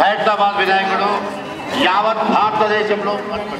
ఖైరతాబాద్ వినాయకుడు యావత్ భారతదేశంలో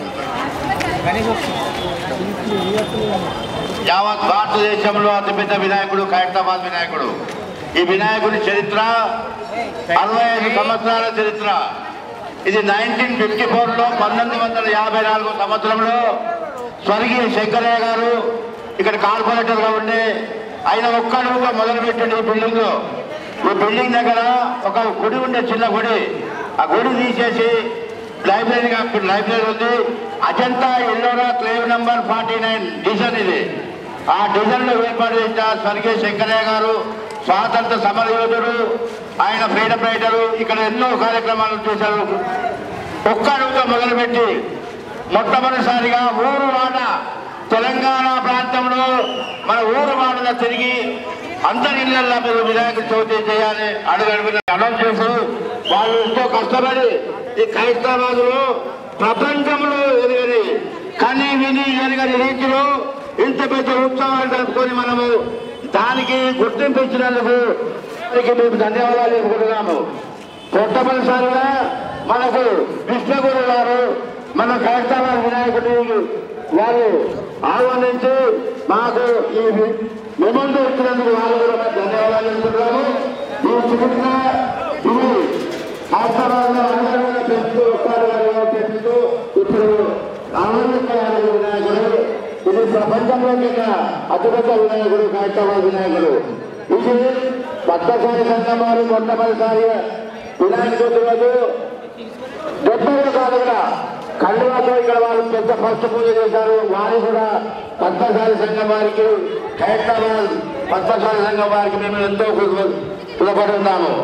యావత్ భారతదేశంలో అతిపెద్ద వినాయకుడు ఖైరతాబాద్ వినాయకుడు ఈ వినాయకుడి చరిత్ర అరవై ఐదు సంవత్సరాల చరిత్ర ఇది నైన్టీన్ ఫిఫ్టీ ఫోర్లో పంతొమ్మిది వందల యాభై నాలుగు సంవత్సరంలో స్వర్గీయ శంకరయ్య గారు ఇక్కడ కార్పొరేటర్గా ఉండి ఆయన ఒక్కడుగా మొదలుపెట్టిండు ఈ బిల్డింగ్ ఈ బిల్డింగ్ దగ్గర ఒక గుడి ఉండే చిన్న గుడి ఆ గుడి తీసేసి లైబ్రరీ కాకుండా లైబ్రరీ ఉంది అజంతా ఎల్లోరా క్లేవ్ నెంబర్ ఫార్టీ నైన్ డిజైన్ ఇది ఆ డిజైన్ లో ఏర్పాటు చేసిన స్వర్గీయ శంకరయ్య గారు స్వాతంత్ర సమరయోధుడు ఆయన ఫ్రీడమ్ రైటరు ఇక్కడ ఎన్నో కార్యక్రమాలు చేశారు ఒక్క అడుగుతో మొదలుపెట్టి మొట్టమొదటిసారిగా ఊరు వాడ తెలంగాణ ప్రాంతంలో మన ఊరు వాడన తిరిగి అందరి ఇళ్లలో మీరు వినాయక చవితి చేయాలి అడుగడుగున అనౌన్స్ చేసి వాళ్ళు ఎంతో కష్టపడి ఈ ఖైరతాబాద్లో ప్రపంచంలో ఎరగని కని విని ఎరగని రీతిలో ఇంత పెద్ద ఉత్సవాలు జరుపుకొని మనము దానికి గుర్తింపు ఇచ్చినందుకు వారికి మేము ధన్యవాదాలు చెప్పుకుంటున్నాము మొట్టమొదటిసారిగా మనకు కృష్ణగురు గారు మన ఖైరతాబాద్ వినాయకుడిని వారు ఆహ్వానించి మాకు ఈ మెమంటో ఇచ్చినందుకు వాళ్ళు కూడా మేము ధన్యవాదాలు చెప్పుకుంటున్నాము ఈ చిన్న ఇది హైదరాబాద్ లో అందరూ పెంచుతూ ఒక్కరు పెంచుతూ ఇప్పుడు ఆనందించారు వినాయకుడు ఇది ప్రపంచంలోకి అతిపెద్ద వినాయకుడు హైదరాబాద్ వినాయకుడు ఇది భక్తసారి సంఘం వారు మొట్టమొదటిసారి వినాయక చవితి రోజు డెబ్బై కాదు కూడా కండువాతో ఇక్కడ వాళ్ళు పెద్ద ఫస్ట్ పూజ చేశారు వారు కూడా భక్తసారి సంఘం వారికి హైదరాబాద్ భక్తసారి సంఘం వారికి మేము ఎంతో కృతపడి ఉన్నాము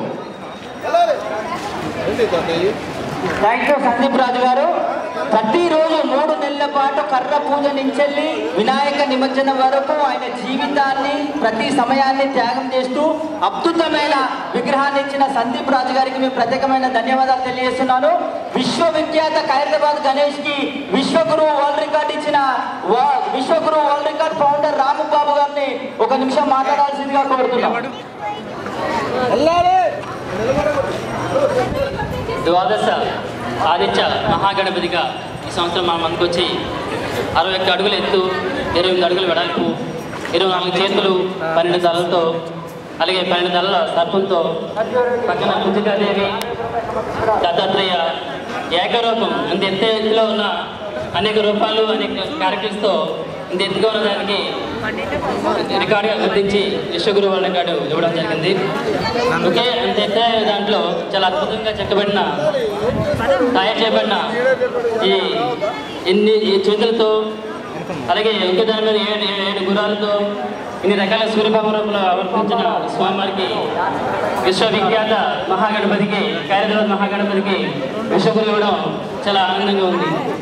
థ్యాంక్ యూ సందీప్ రాజు గారు ప్రతిరోజు మూడు నెలల పాటు కర్ర పూజ నుంచెల్లి వినాయక నిమజ్జనం వరకు ఆయన జీవితాన్ని ప్రతి సమయాన్ని త్యాగం చేస్తూ అద్భుతమైన విగ్రహాన్ని ఇచ్చిన సందీప్ రాజు గారికి మేము ప్రత్యేకమైన ధన్యవాదాలు తెలియజేస్తున్నాను విశ్వవిఖ్యాత ఖైరతాబాద్ గణేష్ కి విశ్వగురు వరల్డ్ రికార్డ్ ఇచ్చిన వా- Vishwaguru world record founder Ramu Babu గారిని ఒక నిమిషం మాట్లాడాల్సిందిగా కోరుతున్నాం ద్వాదశ ఆదిత్య మహాగణపతిగా ఈ సంవత్సరం మన మనకు వచ్చి అరవై ఒక్క అడుగుల ఎత్తు ఇరవై ఎనిమిది అడుగుల వెడల్పు ఇరవై నాలుగు చేతులు పన్నెండు తలలతో అలాగే పన్నెండు తలల సర్పంతో పక్కన కుతికాదేవి దత్తాత్రేయ ఏకరూపం అంత ఎంత ఎత్తులో ఉన్న అనేక రూపాలు అనేక క్యారెక్టర్స్తో ఇంత ఎత్తుగా ఉన్న దానికి రికార్డుగా గుర్తించి విశ్వగురు వాళ్ళ రికార్డు ఇవ్వడం జరిగింది ఓకే అంత ఎత్తే దాంట్లో చాలా అద్భుతంగా చెక్కబడిన తయారు చేయబడిన ఈ ఇన్ని ఈ చేతులతో అలాగే ఇంకో దాని మీద ఏడు ఏడు ఏడు గురాలతో ఇన్ని రకాల సూర్యభామ రూపంలో ఆవర్తించిన స్వామివారికి విశ్వవిఖ్యాత మహాగణపతికి కైరదేవ మహాగణపతికి విశ్వగురు ఇవ్వడం చాలా ఆనందంగా ఉంది